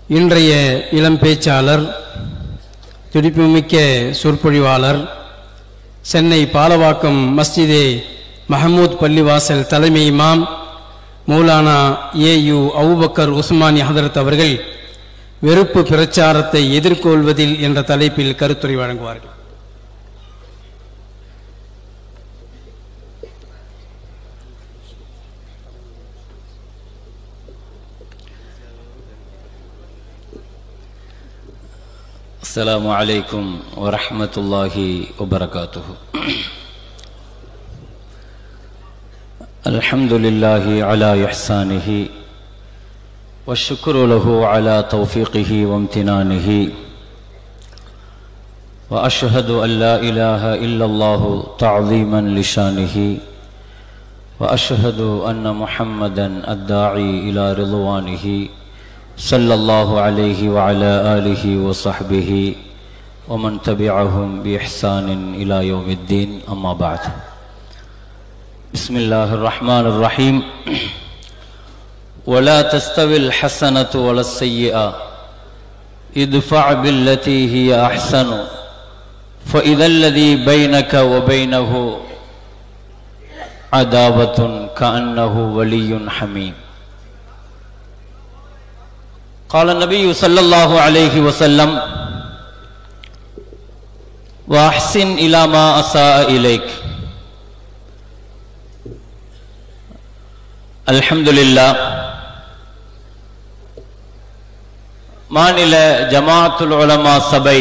இன்றைய இளம் பேச்சாளர் துடிப்புமிக்க சொற்பொழிவாளர் சென்னை பாலவாக்கம் மஸ்ஜிதே மஹமூத் பள்ளிவாசல் தலைமை இமாம் மௌலானா ஏ யு அவுபக்கர் உஸ்மானி ஹதரத் அவர்கள் வெறுப்பு பிரச்சாரத்தை எதிர்கொள்வதில் என்ற தலைப்பில் கருத்துரை வழங்குவார்கள் السلام عليكم ورحمة الله وبركاته الحمد لله على إحسانه والشكر له على توفيقه وامتنانه وأشهد أن لا إله إلا الله تعظيما لشانه وأشهد أن محمدا الداعي إلى رضوانه صلى الله عليه وعلى آله وصحبه ومن تبعهم بإحسان إلى يوم الدين أما بعد بسم الله الرحمن الرحيم ولا تستوي الحسنة ولا السيئة ادفع بالتي هي أحسن فإذا الذي بينك وبينه عداوة كأنه ولي حميم قال النبي صلى الله عليه وسلم واحسن الى ما اساء اليك الحمد لله மாநில ஜமாத்துல் உலமா சபை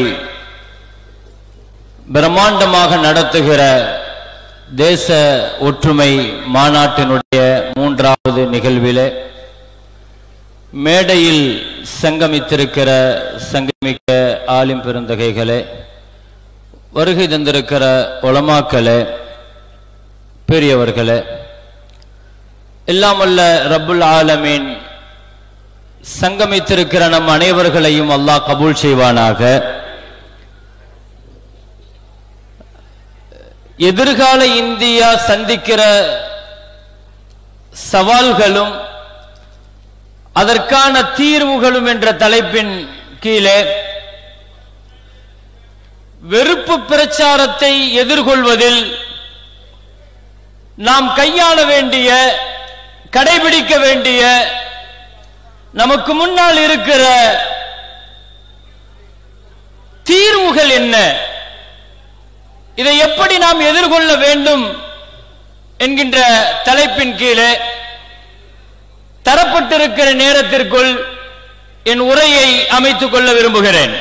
பிரம்மாண்டமாக நடத்துகிற தேச ஒற்றுமை மாநாட்டினுடைய மூன்றாவது நிகழ்விலே மேடையில் சங்கமித்திருக்கிற சங்கமிக்க ஆலிம் பெருந்தகைகளே வருகை தந்திருக்கிற உலமாக்களே பெரியவர்களே எல்லாமல்ல ரப்புல் ஆலமீன் சங்கமித்திருக்கிற நம் அனைவர்களையும் அல்லாஹ் கபூல் செய்வானாக எதிர்கால இந்தியா சந்திக்கிற சவால்களும் அதற்கான தீர்வுகளும் என்ற தலைப்பின் கீழே வெறுப்பு பிரச்சாரத்தை எதிர்கொள்வதில் நாம் கையாள வேண்டிய கடைபிடிக்க வேண்டிய நமக்கு முன்னால் இருக்கிற தீர்வுகள் என்ன இதை எப்படி நாம் எதிர்கொள்ள வேண்டும் என்கின்ற தலைப்பின் கீழே தரப்பட்டிருக்கிற நேரத்திற்குள் என் உரையை அமைத்துக் கொள்ள விரும்புகிறேன்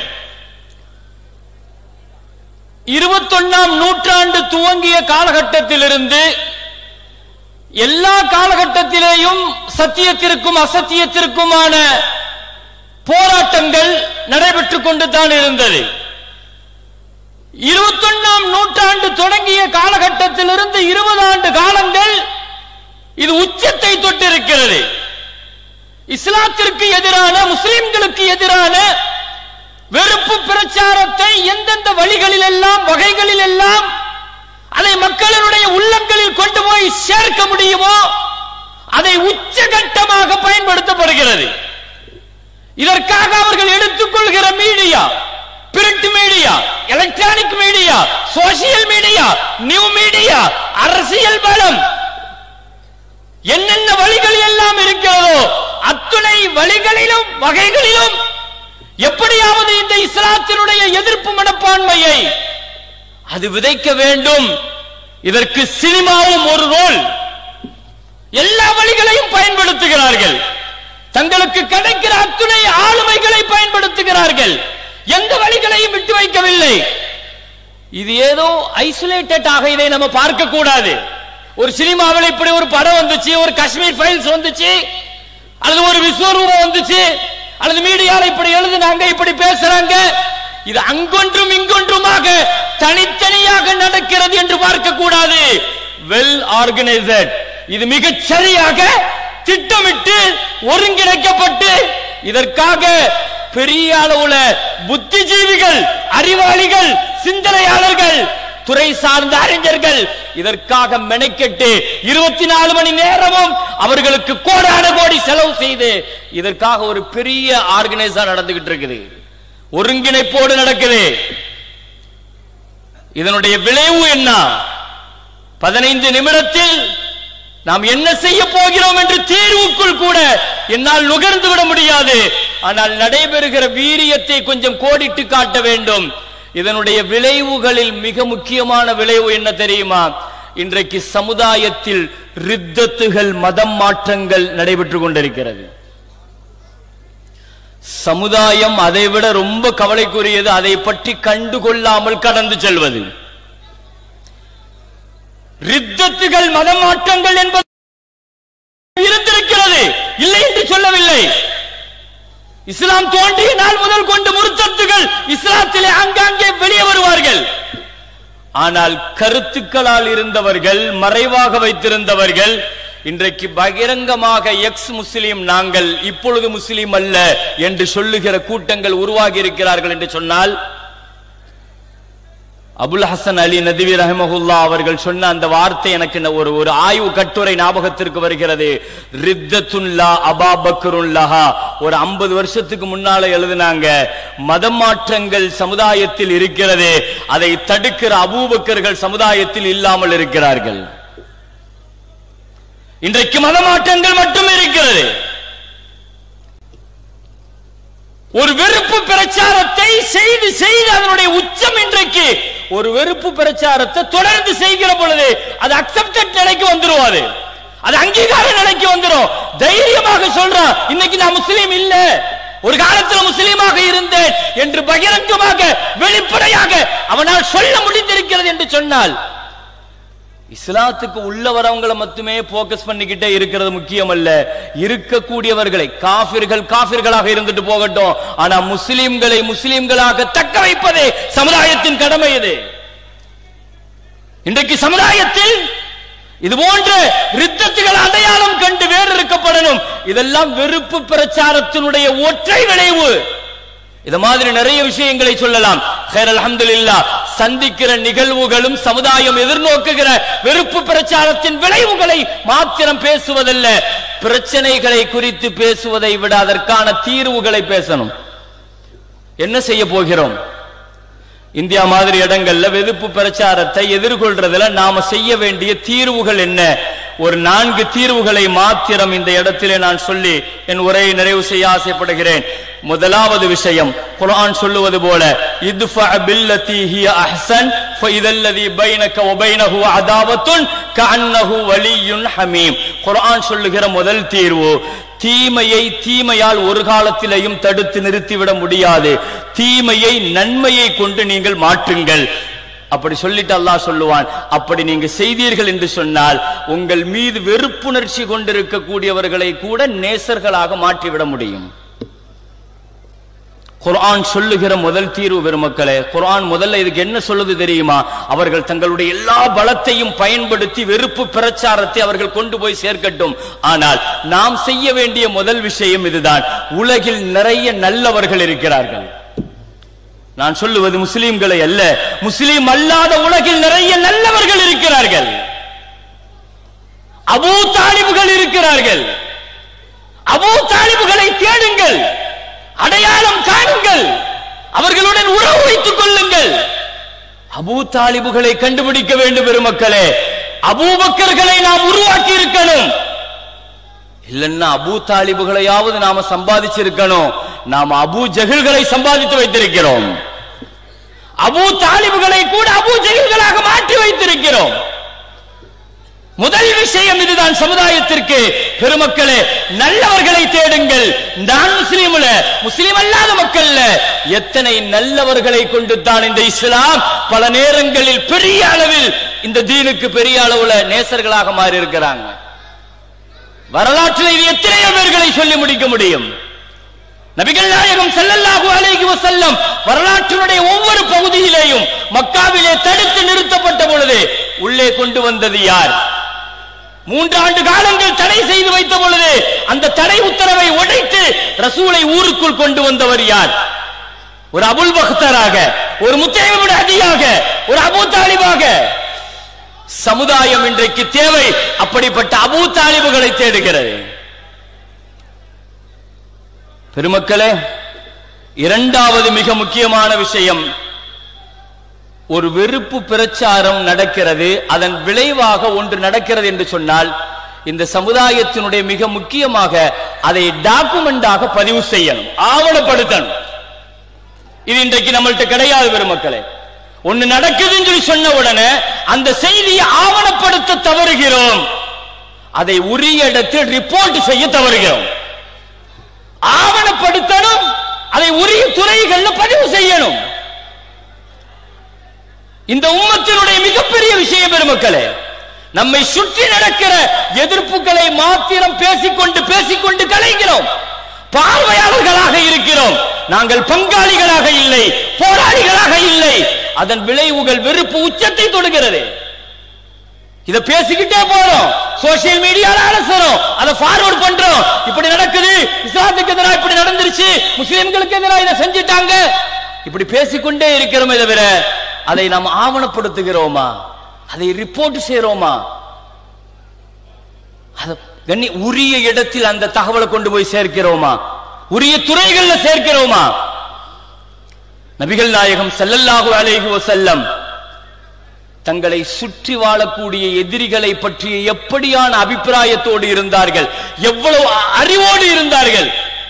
இருபத்தொன்னாம் நூற்றாண்டு துவங்கிய காலகட்டத்திலிருந்து எல்லா காலகட்டத்திலேயும் சத்தியத்திற்கும் அசத்தியத்திற்குமான போராட்டங்கள் நடைபெற்றுக் கொண்டு தான் இருந்தது இருபத்தொன்னாம் நூற்றாண்டு தொடங்கிய காலகட்டத்திலிருந்து இருபது ஆண்டு காலங்கள் இது உச்சத்தை தொட்டிருக்கிறது இஸ்லாத்திற்கு எதிரான முஸ்லிம்களுக்கு எதிரான வெறுப்பு பிரச்சாரத்தை எந்தெந்த வழிகளில் எல்லாம் வகைகளில் எல்லாம் அதை மக்களினுடைய உள்ளங்களில் கொண்டு போய் சேர்க்க முடியுமோ அதை உச்சகட்டமாக பயன்படுத்தப்படுகிறது இதற்காக அவர்கள் எடுத்துக்கொள்கிற media print media electronic media social media new media அரசியல் பலம் என்னென்ன வழிகள் எல்லாம் இருக்கிறதோ அத்துணை வழிகளிலும் வகைகளிலும் எப்படியாவது இந்த இஸ்லாத்தினுடைய எதிர்ப்பு மனப்பான்மையை அது விதைக்க வேண்டும் இதற்கு சினிமாவும் ஒரு ரோல் எல்லா வழிகளையும் பயன்படுத்துகிறார்கள் தங்களுக்கு கிடைக்கிற அத்துணை ஆளுமைகளை பயன்படுத்துகிறார்கள் எந்த வழிகளையும் விட்டு வைக்கவில்லை இது ஏதோ ஐசோலேட்டட் ஆக இதை நம்ம பார்க்க கூடாது ஒரு சினிமாவில் இப்படி ஒரு படம் வந்துச்சு ஒரு காஷ்மீர் ஃபைல்ஸ் வந்துச்சு அல்லது ஒரு விஸ்வரூபம் வந்துச்சு அல்லது மீடியால இப்படி எழுதுனாங்க இப்படி பேசுறாங்க இது அங்கொன்றும் இங்கொன்றுமாக தனித்தனியாக நடக்கிறது என்று பார்க்க கூடாது வெல் ஆர்கனைசட் இது மிகச் சரியாக திட்டமிட்டு ஒருங்கிணைக்கப்பட்டு இதற்காக பெரிய அளவுல புத்திஜீவிகள் அறிவாளிகள் சிந்தனையாளர்கள் துறை சார்ந்த அறிஞர்கள் இதற்காக மெனக்கெட்டு இருபத்தி நாலு மணி நேரமும் அவர்களுக்கு கோடான கோடி செலவு செய்து இதற்காக ஒரு பெரிய ஆர்கனைசா நடந்துகிட்டு இருக்குது ஒருங்கிணைப்போடு நடக்குது இதனுடைய விளைவு என்ன பதினைந்து நிமிடத்தில் நாம் என்ன செய்ய போகிறோம் என்று தீர்வுக்குள் கூட என்னால் நுகர்ந்து விட முடியாது ஆனால் நடைபெறுகிற வீரியத்தை கொஞ்சம் கோடிட்டு காட்ட வேண்டும் இதனுடைய விளைவுகளில் மிக முக்கியமான விளைவு என்ன தெரியுமா இன்றைக்கு சமுதாயத்தில் ரித்தத்துகள் மதம் மாற்றங்கள் நடைபெற்றுக் கொண்டிருக்கிறது சமுதாயம் அதைவிட ரொம்ப கவலைக்குரியது அதை பற்றி கண்டுகொள்ளாமல் கடந்து செல்வது ரித்தத்துகள் மதமாற்றங்கள் என்பது இருந்திருக்கிறது இல்லை என்று சொல்லவில்லை இஸ்லாம் தோன்றிய நாள் முதல் கொண்டு முருத்தத்துகள் இஸ்லாத்திலே ஆங்காங்கே வெளியே வருவார்கள் ஆனால் கருத்துக்களால் இருந்தவர்கள் மறைவாக வைத்திருந்தவர்கள் இன்றைக்கு பகிரங்கமாக எக்ஸ் முஸ்லிம் நாங்கள் இப்பொழுது முஸ்லிம் அல்ல என்று சொல்லுகிற கூட்டங்கள் உருவாகி இருக்கிறார்கள் என்று சொன்னால் அபுல் ஹசன் அலி நதிவி ரஹமஹுல்லா அவர்கள் சொன்ன அந்த வார்த்தை எனக்கு இந்த ஒரு ஒரு ஆய்வு கட்டுரை ஞாபகத்திற்கு வருகிறது ரித்தத்துல்லா அபாபக்கருல்லஹா ஒரு ஐம்பது வருஷத்துக்கு முன்னால எழுதினாங்க மதம் மாற்றங்கள் சமுதாயத்தில் இருக்கிறது அதை தடுக்கிற அபூபக்கர்கள் சமுதாயத்தில் இல்லாமல் இருக்கிறார்கள் இன்றைக்கு மதமாற்றங்கள் மட்டும் இருக்கிறது ஒரு வெறுப்பு பிரச்சாரத்தை செய்து செய்து அதனுடைய உச்சம் இன்றைக்கு ஒரு வெறுப்பு பிரச்சாரத்தை தொடர்ந்து செய்கிற பொழுது அது அக்செப்டட் நிலைக்கு வந்துரும் அது அது அங்கீகார நிலைக்கு வந்துரும் தைரியமாக சொல்றான் இன்னைக்கு நான் முஸ்லீம் இல்ல ஒரு காலத்துல முஸ்லீமாக இருந்தேன் என்று பகிரங்கமாக வெளிப்படையாக அவனால் சொல்ல முடிந்திருக்கிறது என்று சொன்னால் இஸ்லாத்துக்கு உள்ள வரவங்களை மட்டுமே போக்கஸ் பண்ணிக்கிட்டே இருக்கிறது முக்கியம் அல்ல இருக்கக்கூடியவர்களை காபிர்கள் காபிர்களாக இருந்துட்டு போகட்டும் ஆனா முஸ்லிம்களை முஸ்லிம்களாக தக்க வைப்பதே சமுதாயத்தின் கடமை இது இன்றைக்கு சமுதாயத்தில் இது போன்ற ரித்தத்துகள் அடையாளம் கண்டு வேறு இருக்கப்படணும் இதெல்லாம் வெறுப்பு பிரச்சாரத்தினுடைய ஒற்றை விளைவு இது மாதிரி நிறைய விஷயங்களை சொல்லலாம் ஹைர் அல்ஹம்துலில்லா சந்திக்கிற நிகழ்வுகளும் சமுதாயம் எதிர்நோக்குகிற வெறுப்பு பிரச்சாரத்தின் விளைவுகளை மாத்திரம் பேசுவதல்ல பிரச்சனைகளை குறித்து பேசுவதை விட அதற்கான தீர்வுகளை பேசணும் என்ன செய்ய போகிறோம் இந்தியா மாதிரி இடங்கள்ல வெறுப்பு பிரச்சாரத்தை எதிர்கொள்றதுல நாம செய்ய வேண்டிய தீர்வுகள் என்ன ஒரு நான்கு தீர்வுகளை மாத்திரம் இந்த இடத்திலே நான் சொல்லி என் உரையை நிறைவு செய்ய ஆசைப்படுகிறேன் முதலாவது விஷயம் குர்ஆன் சொல்லுவது போல இத்ஃபா பில்லதி ஹிய அஹ்சன் ஃபஇதல்லதி பைனக வ பைனஹு அதாவத்துன் கஅன்னஹு வலியுன் ஹமீம் குர்ஆன் சொல்லுகிற முதல் தீர்வு தீமையை தீமையால் ஒரு காலத்திலேயும் தடுத்து நிறுத்திவிட முடியாது தீமையை நன்மையை கொண்டு நீங்கள் மாற்றுங்கள் அப்படி சொல்லிட்டு அல்லாஹ் சொல்லுவான் அப்படி நீங்க செய்தீர்கள் என்று சொன்னால் உங்கள் மீது வெறுப்புணர்ச்சி கொண்டிருக்கக்கூடியவர்களை கூட நேசர்களாக மாற்றிவிட முடியும் குர்ஆன் சொல்லுகிற முதல் தீர்வு பெருமக்களே குர்ஆன் முதல்ல இதுக்கு என்ன சொல்லுது தெரியுமா அவர்கள் தங்களுடைய எல்லா பலத்தையும் பயன்படுத்தி வெறுப்பு பிரச்சாரத்தை அவர்கள் கொண்டு போய் சேர்க்கட்டும் ஆனால் நாம் செய்ய வேண்டிய முதல் விஷயம் இதுதான் உலகில் நிறைய நல்லவர்கள் இருக்கிறார்கள் நான் சொல்லுவது முஸ்லிம்களை அல்ல முஸ்லிம் அல்லாத உலகில் நிறைய நல்லவர்கள் இருக்கிறார்கள் அபூ தாலிபுகள் இருக்கிறார்கள் அபூ தாலிபுகளை தேடுங்கள் அடையாளம் காணுங்கள் அவர்களுடன் உறவு வைத்துக் கொள்ளுங்கள் அபூ தாலிபுகளை கண்டுபிடிக்க வேண்டும் பெருமக்களே அபூபக்கர்களை நாம் உருவாக்கி இருக்கணும் இல்லன்னா அபூ தாலிபுகளையாவது நாம சம்பாதிச்சிருக்கணும் நாம் அபூ ஜகில்களை சம்பாதித்து வைத்திருக்கிறோம் அபூ தாலிபுகளை கூட அபூ ஜகில்களாக மாற்றி வைத்திருக்கிறோம் முதல் விஷயம் இதுதான் சமுதாயத்திற்கு பெருமக்களே நல்லவர்களை தேடுங்கள் நான் முஸ்லீம்ல முஸ்லீம் அல்லாத மக்கள்ல எத்தனை நல்லவர்களை கொண்டு தான் இந்த இஸ்லாம் பல நேரங்களில் பெரிய அளவில் இந்த தீனுக்கு பெரிய அளவுல நேசர்களாக மாறி இருக்கிறாங்க வரலாற்றில் இது எத்தனையோ பேர்களை சொல்லி முடிக்க முடியும் நபிகள் நாயகம் ஸல்லல்லாஹு அலைஹி வஸல்லம் வரலாற்றினுடைய ஒவ்வொரு பகுதியிலேயும் மக்காவிலே தடுத்து நிறுத்தப்பட்ட பொழுது உள்ளே கொண்டு வந்தது யார் மூன்று ஆண்டு காலங்கள் தடை செய்து வைத்த பொழுது அந்த தடை உத்தரவை உடைத்து ரசூலை ஊருக்குள் கொண்டு வந்தவர் யார் ஒரு அபுல் பக்தராக ஒரு முத்தேமுடைய அதியாக ஒரு அபூ தாலிபாக சமுதாயம் இன்றைக்கு தேவை அப்படிப்பட்ட அபூ தாலிபுகளை தேடுகிறது பெருமக்களே இரண்டாவது மிக முக்கியமான விஷயம் ஒரு வெறுப்பு பிரச்சாரம் நடக்கிறது அதன் விளைவாக ஒன்று நடக்கிறது என்று சொன்னால் இந்த சமுதாயத்தினுடைய மிக முக்கியமாக அதை டாக்குமெண்டாக பதிவு செய்யணும் ஆவணப்படுத்தணும் இது இன்றைக்கு நம்மள்ட்ட கிடையாது பெருமக்களே ஒண்ணு நடக்குதுன்னு சொல்லி சொன்ன உடனே அந்த செய்தியை ஆவணப்படுத்த தவறுகிறோம் அதை உரிய இடத்தில் ரிப்போர்ட் செய்ய தவறுகிறோம் ஆவணப்படுத்தணும் அதை உரிய துறைகள்ல பதிவு செய்யணும் இந்த உம்மத்தினுடைய மிகப்பெரிய விஷயம் பெருமக்களே நம்மை சுற்றி நடக்கிற எதிர்ப்புகளை மாத்திரம் பேசிக்கொண்டு பேசிக்கொண்டு கலைகிறோம் பார்வையாளர்களாக இருக்கிறோம் நாங்கள் பங்காளிகளாக இல்லை போராளிகளாக இல்லை அதன் விளைவுகள் வெறுப்பு உச்சத்தை தொடுகிறது இத பேசிக்கிட்டே போறோம் சோசியல் மீடியால அலசுறோம் அதை ஃபார்வர்ட் பண்றோம் இப்படி நடக்குது இஸ்லாத்துக்கு எதிராக இப்படி நடந்துருச்சு முஸ்லிம்களுக்கு எதிராக இதை செஞ்சிட்டாங்க இப்படி பேசிக்கொண்டே இருக்கிறோமே தவிர அதை நாம் ஆவணப்படுத்துகிறோமா அதை ரிப்போர்ட் செய்யறோமா அத கண்ணி உரிய இடத்தில் அந்த தகவலை கொண்டு போய் சேர்க்கிறோமா உரிய துறைகள்ல சேர்க்கிறோமா நபிகள் நாயகம் ஸல்லல்லாஹு அலைஹி வஸல்லம் தங்களை சுற்றி வாழக்கூடிய எதிரிகளை பற்றிய எப்படியான அபிப்பிராயத்தோடு இருந்தார்கள் எவ்வளவு அறிவோடு இருந்தார்கள்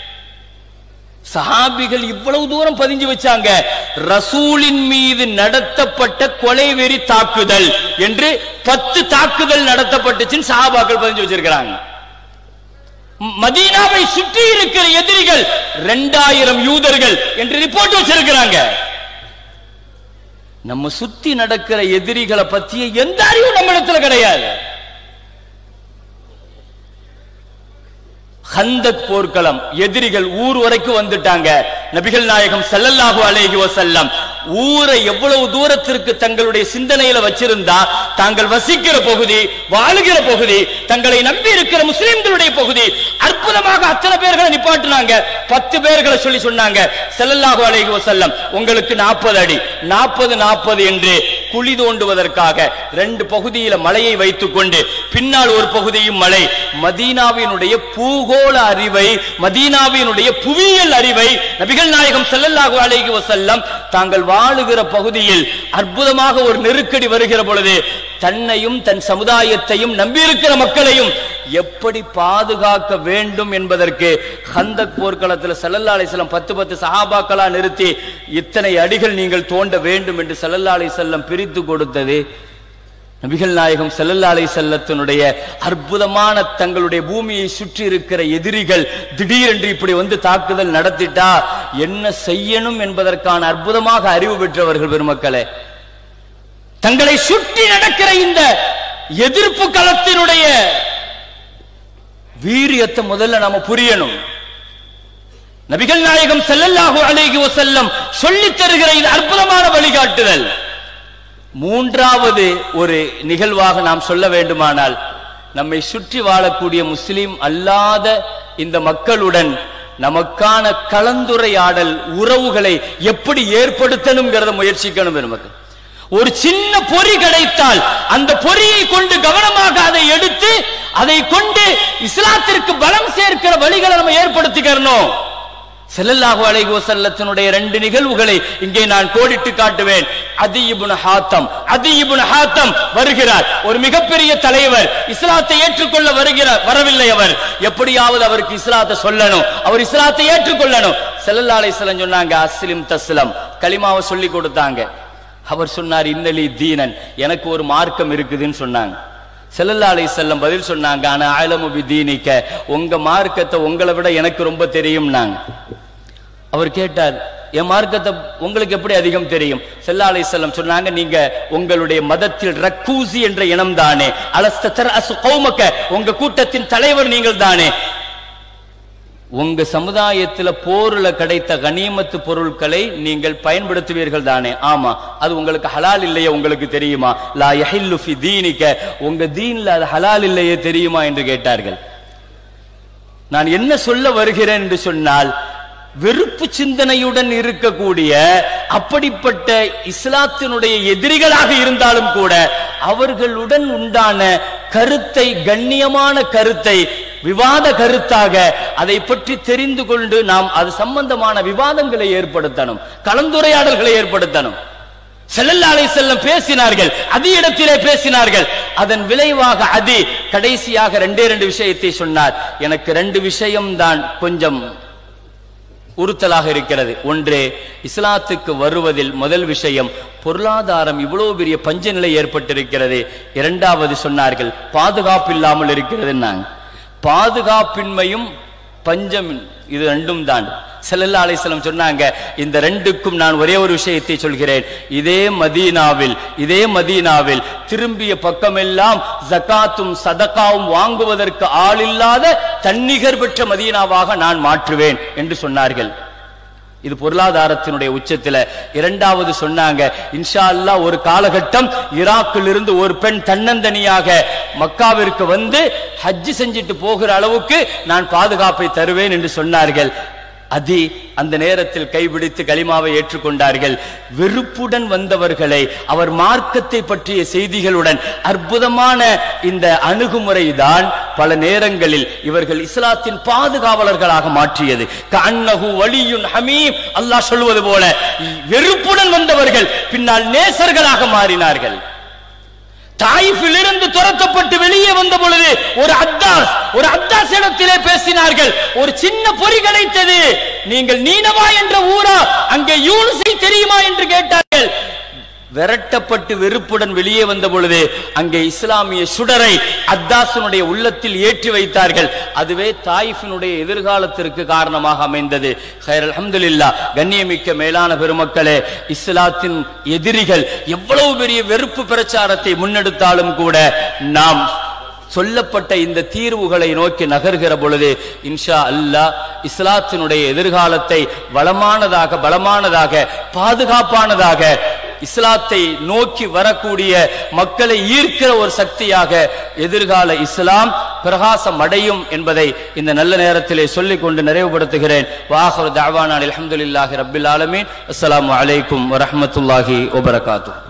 சஹாபிகள் இவ்வளவு தூரம் பதிஞ்சு வச்சாங்க ரசூலின் மீது நடத்தப்பட்ட கொலைவெறி தாக்குதல் என்று பத்து தாக்குதல் நடத்தப்பட்டுச்சுன்னு சஹாபாக்கள் பதிஞ்சு வச்சிருக்கிறாங்க ம- மதீனாவை சுற்றி இருக்கிற எதிரிகள் ரெண்டாயிரம் யூதர்கள் என்று ரிப்போர்ட் வச்சிருக்கிறாங்க நம்ம சுத்தி நடக்கிற எதிரிகளை பத்திய எந்த அறிவும் நம்மிடத்துல கிடையாது ஹந்தக் போர்க்களம் எதிரிகள் ஊர் வரைக்கும் வந்துட்டாங்க நபிகள் நாயகம் ஸல்லல்லாஹு அலைஹி வஸல்லம் ஊரை எவ்வளவு தூரத்திற்கு தங்களுடைய சிந்தனையில வச்சிருந்தா தாங்கள் வசிக்கிற பகுதி வாழுகிற பகுதி தங்களை நம்பி இருக்கிற முஸ்லிம்களுடைய பகுதி அற்புதமாக அத்தனை பேர்களை நிப்பாட்டினாங்க பத்து பேர்களை சொல்லி சொன்னாங்க ஸல்லல்லாஹு அலைஹி வஸல்லம் உங்களுக்கு நாற்பது அடி நாற்பது நாற்பது என்று குழி தோண்டுவதற்காக ரெண்டு பகுதியில மலையை வைத்துக் கொண்டு பின்னால் ஒரு பகுதியும் மலை மதீனாவினுடைய பூகோள அறிவை மதீனாவினுடைய புவியியல் அறிவை நபிகள் நாயகம் ஸல்லல்லாஹு அலைஹி வஸல்லம் தாங்கள் வாழுகிற பகுதியில் அற்புதமாக ஒரு நெருக்கடி வருகிற பொழுது தன்னையும் தன் சமுதாயத்தையும் நம்பியிருக்கிற மக்களையும் எப்படி பாதுகாக்க வேண்டும் என்பதற்கு ஹந்தக் போர்க்களத்தில் ஸல்லல்லாஹு அலைஹி வஸல்லம் பத்து பத்து சஹாபாக்களா நிறுத்தி இத்தனை அடிகள் நீங்கள் தோண்ட வேண்டும் என்று ஸல்லல்லாஹு அலைஹி வஸல்லம் பிரித்து கொடுத்தது நபிகள் நாயகம் ஸல்லல்லாஹு அலைஹி செல்லத்தினுடைய அற்புதமான தங்களுடைய பூமியை சுற்றி இருக்கிற எதிரிகள் திடீரென்று இப்படி வந்து தாக்குதல் நடத்திட்டா என்ன செய்யணும் என்பதற்கான அற்புதமாக அறிவு பெற்றவர்கள் பெருமக்களே தங்களை சுற்றி நடக்கிற இந்த எதிர்ப்பு களத்தினுடைய வீரியத்தை முதல்ல நாம புரியணும் நபிகள் நாயகம் ஸல்லல்லாஹு அலைஹி வஸல்லம் சொல்லித் தருகிற இது அற்புதமான வழிகாட்டுதல் மூன்றாவது ஒரு நிகழ்வாக நாம் சொல்ல வேண்டுமானால் நம்மை சுற்றி வாழக்கூடிய முஸ்லிம் அல்லாத இந்த மக்களுடன் நமக்கான கலந்துரையாடல் உறவுகளை எப்படி ஏற்படுத்தணுங்கிறத முயற்சிக்கணும் பெருமக்கள் ஒரு சின்ன பொறி கிடைத்தால் அந்த பொறியை கொண்டு கவனமாக அதை எடுத்து அதை கொண்டு இஸ்லாத்திற்கு பலம் சேர்க்கிற வழிகளை நம்ம ஏற்படுத்திக்கிறணும் ஸல்லல்லாஹு அலைஹி வஸல்லத்தினுடைய ரெண்டு நிகழ்வுகளை இங்கே நான் கோடிட்டு காட்டுவேன் அதி இப்னு ஹாத்தம் அதி இப்னு ஹாத்தம் வருகிறார் ஒரு மிகப்பெரிய தலைவர் இஸ்லாத்தை ஏற்றுக்கொள்ள வருகிறார் வரவில்லை அவர் எப்படியாவது அவருக்கு இஸ்லாத்தை சொல்லணும் அவர் இஸ்லாத்தை ஏற்றுக்கொள்ளணும் ஸல்லல்லாஹு அலைஹி வஸல்லம் சொன்னாங்க அஸ்லிம் தஸ்லம் கலிமாவை சொல்லி கொடுத்தாங்க அவர் சொன்னார் இன்னலி தீனன் எனக்கு ஒரு மார்க்கம் இருக்குதுன்னு சொன்னாங்க ஸல்லல்லாஹு அலைஹி வஸல்லம் பதில் சொன்னாங்க ஆனா ஆலமு பி தீனிக்க உங்க மார்க்கத்தை உங்களை விட எனக்கு ரொம்ப தெரியும்னாங்க அவர் கேட்டார் என் மார்க்கத்தை உங்களுக்கு எப்படி அதிகம் தெரியும் செல்லா அலைஹிஸ்ஸலாம் சொன்னாங்க நீங்க உங்களுடைய மதத்தில் ரக்கூசி என்ற இனம் தானே அலஸ்தர் அசு கௌமக்க உங்க கூட்டத்தின் தலைவர் நீங்கள் தானே உங்க சமுதாயத்துல போர்ல கிடைத்த கனிமத்து பொருட்களை நீங்கள் பயன்படுத்துவீர்கள் தானே ஆமா அது உங்களுக்கு ஹலால் இல்லையே உங்களுக்கு தெரியுமா லா யஹில்லு ஃபி தீனிக்க உங்க தீன்ல அது ஹலால் இல்லையே தெரியுமா என்று கேட்டார்கள் நான் என்ன சொல்ல வருகிறேன் என்று சொன்னால் வெறுப்பு சிந்தனையுடன் இருக்கக்கூடிய அப்படிப்பட்ட இஸ்லாத்தினுடைய எதிரிகளாக இருந்தாலும் கூட அவர்களுடன் உண்டான கருத்தை கண்ணியமான கருத்தை விவாத கருத்தாக அதை பற்றி தெரிந்து கொண்டு நாம் அது சம்பந்தமான விவாதங்களை ஏற்படுத்தணும் கலந்துரையாடல்களை ஏற்படுத்தணும் செல்லல்லாலை செல்லம் பேசினார்கள் அது இடத்திலே பேசினார்கள் அதன் விளைவாக அது கடைசியாக ரெண்டே ரெண்டு விஷயத்தை சொன்னார் எனக்கு ரெண்டு விஷயம்தான் கொஞ்சம் உறுத்தலாக இருக்கிறது ஒன்று இஸ்லாத்துக்கு வருவதில் முதல் விஷயம் பொருளாதாரம் இவ்வளவு பெரிய பஞ்ச நிலை ஏற்பட்டிருக்கிறது இரண்டாவது சொன்னார்கள் பாதுகாப்பு இல்லாமல் இருக்கிறது பாதுகாப்பின்மையும் பஞ்சம் இது ரெண்டும் தான் செல்லல்லா அலிஸ்லம் சொன்னாங்க இந்த ரெண்டுக்கும் நான் ஒரே ஒரு விஷயத்தை சொல்கிறேன் இதே மதீனாவில் இதே மதீனாவில் திரும்பிய பக்கமெல்லாம் ஜகாத்தும் சதகாவும் வாங்குவதற்கு ஆளில்லாத தன்னிகர் பெற்ற மதீனாவாக நான் மாற்றுவேன் என்று சொன்னார்கள் இது பொருளாதாரத்தினுடைய உச்சத்துல இரண்டாவது சொன்னாங்க இன்ஷா அல்லாஹ் ஒரு காலகட்டம் ஈராக்கில் இருந்து ஒரு பெண் தன்னந்தனியாக மக்காவிற்கு வந்து ஹஜ்ஜி செஞ்சிட்டு போகிற அளவுக்கு நான் பாதுகாப்பை தருவேன் என்று சொன்னார்கள் அதி அந்த நேரத்தில் கைபிடித்து களிமாவை ஏற்றுக்கொண்டார்கள் வெறுப்புடன் வந்தவர்களை அவர் மார்க்கத்தை பற்றிய செய்திகளுடன் அற்புதமான இந்த அணுகுமுறை தான் பல நேரங்களில் இவர்கள் இஸ்லாத்தின் பாதுகாவலர்களாக மாற்றியது கண்ணகு வலியுன் ஹமீம் அல்லாஹ் சொல்வது போல வெறுப்புடன் வந்தவர்கள் பின்னால் நேசர்களாக மாறினார்கள் தாயிஃபில் இருந்து துரத்தப்பட்டு வெளியே வந்த பொழுது ஒரு அத்தாஸ் ஒரு அத்தாஸ் இடத்திலே பேசினார்கள் ஒரு சின்ன பொறி கிடைத்தது நீங்கள் நீனவா என்ற ஊரா அங்கே யூனுசை தெரியுமா என்று கேட்டார்கள் விரட்டப்பட்டு வெறுப்புடன் வெளியே வந்த பொழுது அங்கே இஸ்லாமிய சுடரை அத்தாசனுடைய உள்ளத்தில் ஏற்றி வைத்தார்கள் அதுவே தாயிஃபினுடைய எதிர்காலத்திற்கு காரணமாக அமைந்தது ஹைர் அல்ஹம்துலில்லா கண்ணியமிக்க மேலான பெருமக்களே இஸ்லாத்தின் எதிரிகள் எவ்வளவு பெரிய வெறுப்பு பிரச்சாரத்தை முன்னெடுத்தாலும் கூட நாம் சொல்லப்பட்ட இந்த தீர்வுகளை நோக்கி நகர்கிற பொழுது இன்ஷா அல்லாஹ் இஸ்லாத்தினுடைய எதிர்காலத்தை வளமானதாக பலமானதாக பாதுகாப்பானதாக இஸ்லாத்தை நோக்கி வரக்கூடிய மக்களை ஈர்க்கிற ஒரு சக்தியாக எதிர்கால இஸ்லாம் பிரகாசம் அடையும் என்பதை இந்த நல்ல நேரத்திலே சொல்லிக் கொண்டு நிறைவுபடுத்துகிறேன் வாஹர் தாவானான் அலமதுல்லாஹி ரபில் ஆலமீன் அஸ்ஸலாமு அலைக்கும் வரஹ்மத்துல்லாஹி வபரகாத்துஹு